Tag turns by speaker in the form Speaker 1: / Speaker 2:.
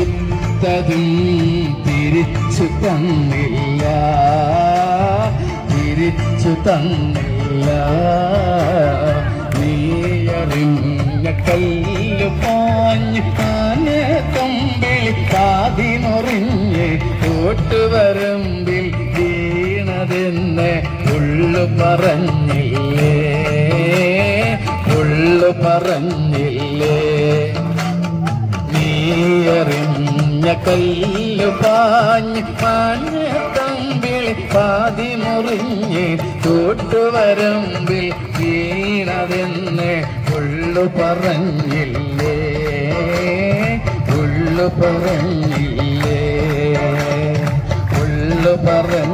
Speaker 1: കൊടുത്തതും തിരിച്ചു തന്നില്ല തിരിച്ചു തന്നില്ല നീയറിഞ്ഞ കല്ല് പാഞ്ഞ് ആനെ തമ്പിൽ കാതിനൊറിഞ്ഞ് കൂട്ടുവരമ്പിൽ വീണതെന്ന് ഉള്ളു പറഞ്ഞില്ലേ ഉള്ളു പറഞ്ഞില്ലേ നീയറിഞ്ഞ കല്ല് പാഞ്ഞ് പാഞ്ഞ തമ്പിൽ പാതി മുറിഞ്ഞ് കൂട്ടുവരമ്പിൽ വീണതെന്ന് ഉള്ളു പറഞ്ഞില്ലേ ഉള്ളു പറഞ്ഞില്ലേ ഉള്ളു പറഞ്ഞില്ലേ